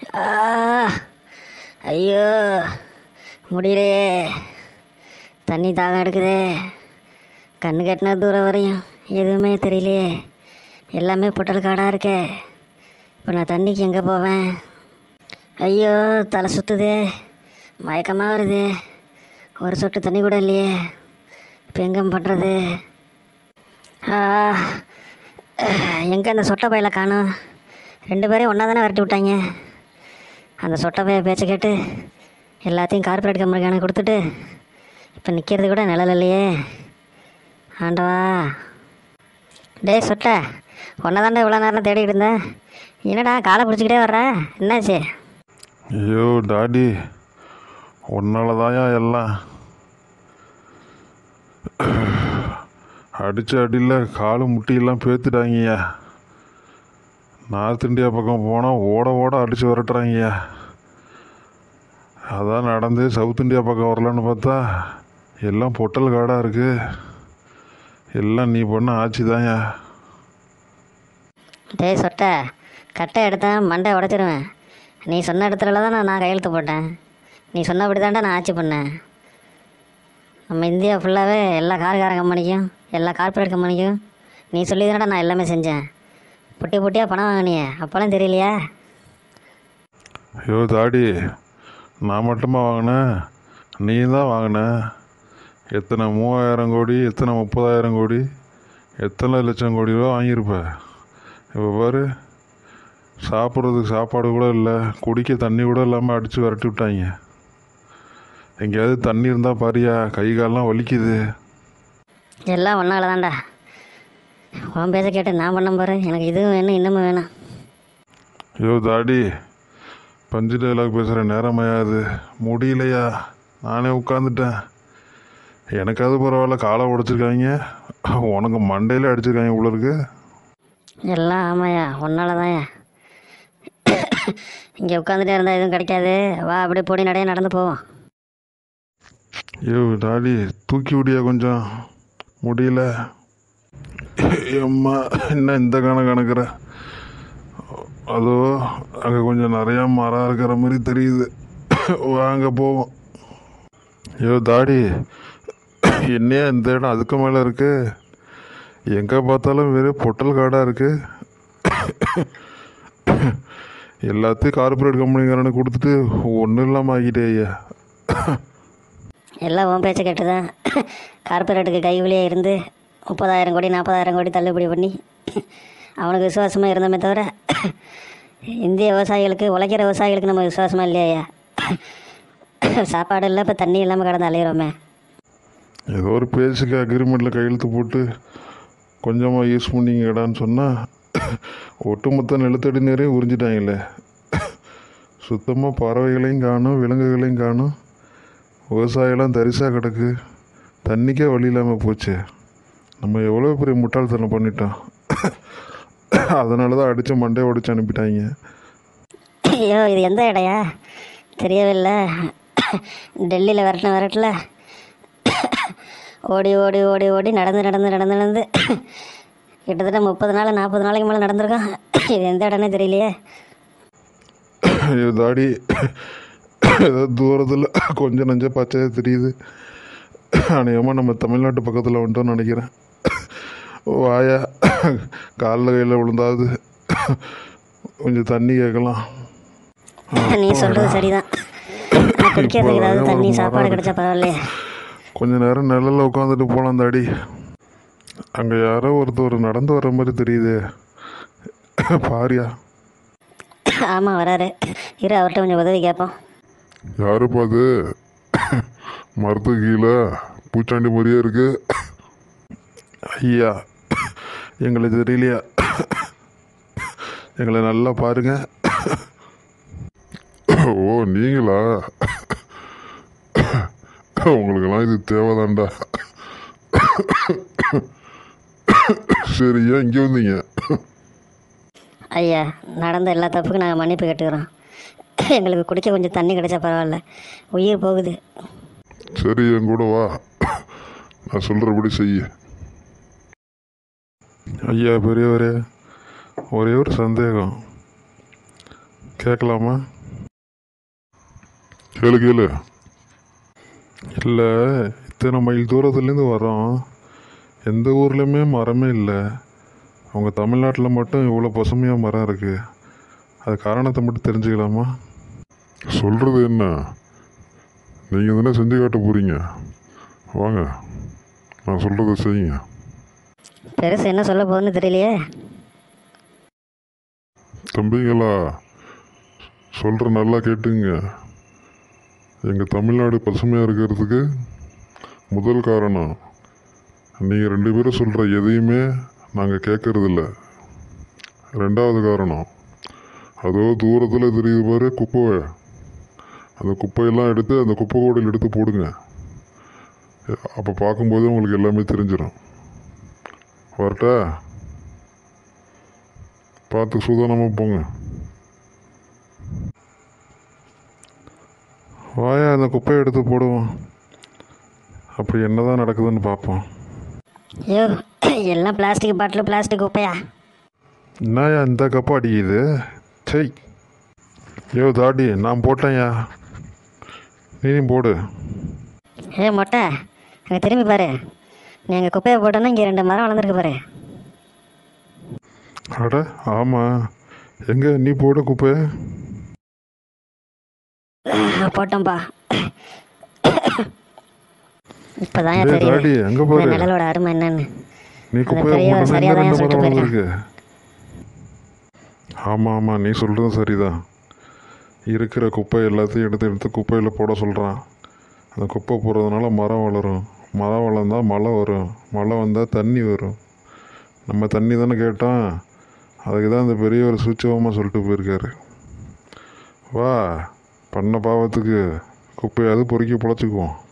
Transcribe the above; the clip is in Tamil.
ஆ ஐயோ முடியலையே தண்ணி தாகம் எடுக்குதே கண்ணு கட்டின தூரம் வரையும் எதுவுமே தெரியலையே எல்லாமே புட்டல் காடாக இருக்கே இப்போ நான் தண்ணிக்கு எங்கே போவேன் ஐயோ தலை சுற்றுதே மயக்கமாக வருது ஒரு சொட்டு தண்ணி கூட இல்லையே இப்போ எங்கே பண்ணுறது எங்கே அந்த சொட்டை பையில காணும் ரெண்டு பேரையும் ஒன்றா தானே விரட்டி விட்டாங்க அந்த சொட்டை பைய பேச்சை கேட்டு எல்லாத்தையும் கார்ப்பரேட் கம்பெனிக்கு எனக்கு கொடுத்துட்டு இப்போ நிற்கிறது கூட நிழல் இல்லையே ஆண்டவா டேய் சொட்டை ஒன்றை தாண்டா இவ்வளோ நேரம் தேடிட்டு இருந்தேன் என்னடா காலை பிடிச்சிக்கிட்டே வர்ற என்னாச்சு ஐயோ டாடி உன்னால தாயா எல்லாம் அடித்த அடியில் காலு முட்டியெல்லாம் பேத்துட்டாங்கய்யா நார்த் இந்தியா பக்கம் போனால் ஓட ஓட அடித்து விரட்டுறாங்கய்யா அதான் நடந்து சவுத் இந்தியா பக்கம் வரலான்னு பார்த்தா எல்லாம் பொட்டல் காடாக இருக்குது எல்லாம் நீ பண்ண ஆட்சி தான்யா டேய் சொட்டை கட்டை எடுத்தேன் மண்டை உடச்சிருவேன் நீ சொன்ன இடத்துல தான் நான் கையெழுத்து போட்டேன் நீ சொன்னபடி தான்டா நான் ஆட்சி பண்ணேன் நம்ம இந்தியா ஃபுல்லாகவே எல்லா கார்கார கம்பெனிக்கும் எல்லா கார்ப்பரேட் கம்பெனிக்கும் நீ சொல்லி தானடா நான் எல்லாமே செஞ்சேன் பொட்டி பொட்டியாக பணம் வாங்கினியே அப்போல்லாம் தெரியலையா ஐயோ தாடி நான் மட்டுமா வாங்கினேன் நீ தான் வாங்கின எத்தனை மூவாயிரம் கோடி எத்தனை முப்பதாயிரம் கோடி எத்தனை லட்சம் கோடி ரூபா வாங்கியிருப்ப இப்போ பாரு சாப்பிட்றதுக்கு சாப்பாடு கூட இல்லை குடிக்க தண்ணி கூட இல்லாமல் அடித்து விரட்டி விட்டாங்க எங்கேயாவது தண்ணி இருந்தால் பாரியா கை காலெலாம் வலிக்குது எல்லாம் ஒன்றால தான்டா உன் பேச கேட்டு நான் பண்ண பாரு எனக்கு இதுவும் வேணும் இன்னமும் வேணும் ஐயோ தாடி பஞ்சு டைலாக் பேசுகிற நேரமையாது முடியலையா நானே உட்காந்துட்டேன் எனக்காவது பரவாயில்ல காலை உடைச்சிருக்காங்க உனக்கு மண்டையில் அடிச்சிருக்காங்க உள்ள இருக்கு எல்லாம் ஆமாயா ஒன்னால தான்யா இங்கே உட்காந்துட்டே இருந்தால் எதுவும் கிடைக்காது வா அப்படியே பொடி நடைய நடந்து போவோம் ஐயோ டாடி தூக்கி விடியா கொஞ்சம் முடியல அம்மா என்ன இந்த கணக்கு கணக்குற அதோ அங்கே கொஞ்சம் நிறையா மரம் இருக்கிற மாதிரி தெரியுது வாங்க போவோம் ஐயோ தாடி என்னையா இந்த இடம் அதுக்கு மேலே இருக்கு எங்கே பார்த்தாலும் வெறும் பொட்டல் காடாக இருக்கு எல்லாத்தையும் கார்ப்பரேட் கம்பெனிக்காரனுக்கு கொடுத்துட்டு ஒன்றும் இல்லாமல் ஆக்கிட்டே ஐயா எல்லாம் உன் பேச்சை கேட்டு தான் கார்பரேட்டுக்கு கைவிலியே இருந்து முப்பதாயிரம் கோடி நாற்பதாயிரம் கோடி தள்ளுபடி பண்ணி அவனுக்கு விசுவாசமாக இருந்தோமே தவிர இந்திய விவசாயிகளுக்கு உழைக்கிற விவசாயிகளுக்கு நம்ம விசுவாசமாக இல்லையா சாப்பாடு இல்லை இப்போ தண்ணி இல்லாமல் கடந்து அலையிறோமே ஏதோ ஒரு பேச்சுக்கு அக்ரிமெண்ட்டில் கையெழுத்து போட்டு கொஞ்சமாக யூஸ் பண்ணிங்கடான்னு சொன்னால் ஒட்டுமொத்த நிலத்தடி நீரையும் உறிஞ்சிட்டாங்களே சுத்தமாக பறவைகளையும் காணும் விலங்குகளையும் காணும் விவசாயம்லாம் தரிசாக கிடக்கு தண்ணிக்கே வழி இல்லாமல் போச்சு நம்ம எவ்வளோ பெரிய முட்டாள்தனம் பண்ணிட்டோம் அதனால தான் அடித்து மண்டையை உடைச்சு அனுப்பிட்டாங்க ஐயோ இது எந்த இடையா தெரியவே இல்லை டெல்லியில் விரட்டின விரட்டில் ஓடி ஓடி ஓடி ஓடி நடந்து நடந்து நடந்து நடந்து கிட்டத்தட்ட முப்பது நாள் நாற்பது நாளைக்கு மேலே நடந்திருக்கோம் இது எந்த இடம்னே தெரியலையே ஐயோ தாடி ஏதோ தூரத்தில் கொஞ்சம் நஞ்ச பச்சையாக தெரியுது அநேகமாக நம்ம தமிழ்நாட்டு பக்கத்தில் வந்துட்டோம்னு நினைக்கிறேன் வாயா காலில் கையில் விழுந்தாவது கொஞ்சம் தண்ணி கேட்கலாம் நீ சொல்கிறது சரிதான் ஆனால் குடிக்கிறதுக்கு ஏதாவது தண்ணி சாப்பாடு கிடைச்சா பரவாயில்லையே கொஞ்ச நேரம் நிழல்ல உட்காந்துட்டு போகலாம் தாடி அங்கே யாரோ ஒருத்தர் நடந்து வர்ற மாதிரி தெரியுது பாரியா ஆமாம் வராரு இரு அவர்கிட்ட கொஞ்சம் உதவி கேட்போம் யாருப்பா அது மரத்து கீழே பூச்சாண்டி மாதிரியே இருக்கு ஐயா எங்களை தெரியலையா எங்களை நல்லா பாருங்க ஓ நீங்களா உங்களுக்கெல்லாம் இது தேவைதான்டா சரி ஏன் இங்கே வந்தீங்க ஐயா நடந்த எல்லா தப்புக்கும் நாங்கள் மன்னிப்பு கேட்டுக்கிறோம் எங்களுக்கு குடிக்க கொஞ்சம் தண்ணி கிடைச்சா பரவாயில்ல உயிர் போகுது சரி என் கூட வா நான் சொல்கிறபடி செய்ய ஐயா பெரியவரே ஒரே ஒரு சந்தேகம் கேட்கலாமா கேளு கேளு இல்லை இத்தனை மைல் தூரத்துலேருந்து வரோம் எந்த ஊர்லேயுமே மரமே இல்லை அவங்க தமிழ்நாட்டில் மட்டும் இவ்வளோ பசுமையாக மரம் இருக்குது அது காரணத்தை மட்டும் தெரிஞ்சுக்கலாமா சொல்கிறது என்ன நீங்கள் தானே செஞ்சு காட்ட போகிறீங்க வாங்க நான் சொல்கிறத செய்யுங்க பெருசு என்ன சொல்ல போகுதுன்னு தெரியலையே தம்பிங்களா சொல்கிற நல்லா கேட்டுங்க எங்கள் தமிழ்நாடு பசுமையாக இருக்கிறதுக்கு முதல் காரணம் நீங்கள் ரெண்டு பேரும் சொல்கிற எதையுமே நாங்கள் கேட்கறதில்ல ரெண்டாவது காரணம் அதோ தூரத்தில் தெரியுது பாரு குப்பை அந்த குப்பையெல்லாம் எடுத்து அந்த குப்பை கூடையில் எடுத்து போடுங்க அப்போ பார்க்கும்போது உங்களுக்கு எல்லாமே தெரிஞ்சிடும் வரட்டா பார்த்து சூதானமாக போங்க வாயா அந்த குப்பையை எடுத்து போடுவோம் அப்படி என்னதான் நடக்குதுன்னு பார்ப்போம் ஐயோ எல்லாம் பிளாஸ்டிக் பாட்டில் பிளாஸ்டிக் குப்பையா என்னயா இந்த கப்பா அடிக்குது சை யோ தாடி நான் போட்டேன்யா நீயும் போடு ஏ மொட்டை அங்கே திரும்பி பாரு நீ அங்கே குப்பையை போட்டோன்னா இங்கே ரெண்டு மரம் வளர்ந்துருக்கு பாரு அட ஆமாம் எங்கே நீ போடு குப்பையை போட்டோம்ப்பா இப்போதான் டேய் தெரியும் தாடி அங்கே இந்த பாரு நிழலோட அருமை என்னன்னு நீ அந்த குப்பையை பெரியவர் போட்டோன்னா சரியா இன்னும் தான் ரெண்டு சொல்லிட்டு மரம் போயிருக்காரு. வளர்ந்துருக்கு ஆமாம் ஆமாம் நீ சொல்கிறதும் சரிதான் இருக்கிற குப்பை எல்லாத்தையும் எடுத்து எடுத்து குப்பையில் போட சொல்கிறான் அந்த குப்பை போடுறதுனால மரம் வளரும் மரம் வளர்ந்தால் மழை வரும் மழை வந்தால் தண்ணி வரும் நம்ம தண்ணி தானே கேட்டோம் அதுக்கு தான் இந்த பெரியவர் சூட்சமாக சொல்லிட்டு போயிருக்காரு வா பண்ண பாவத்துக்கு குப்பையாவது பொறுக்கி பொழைச்சிக்குவோம்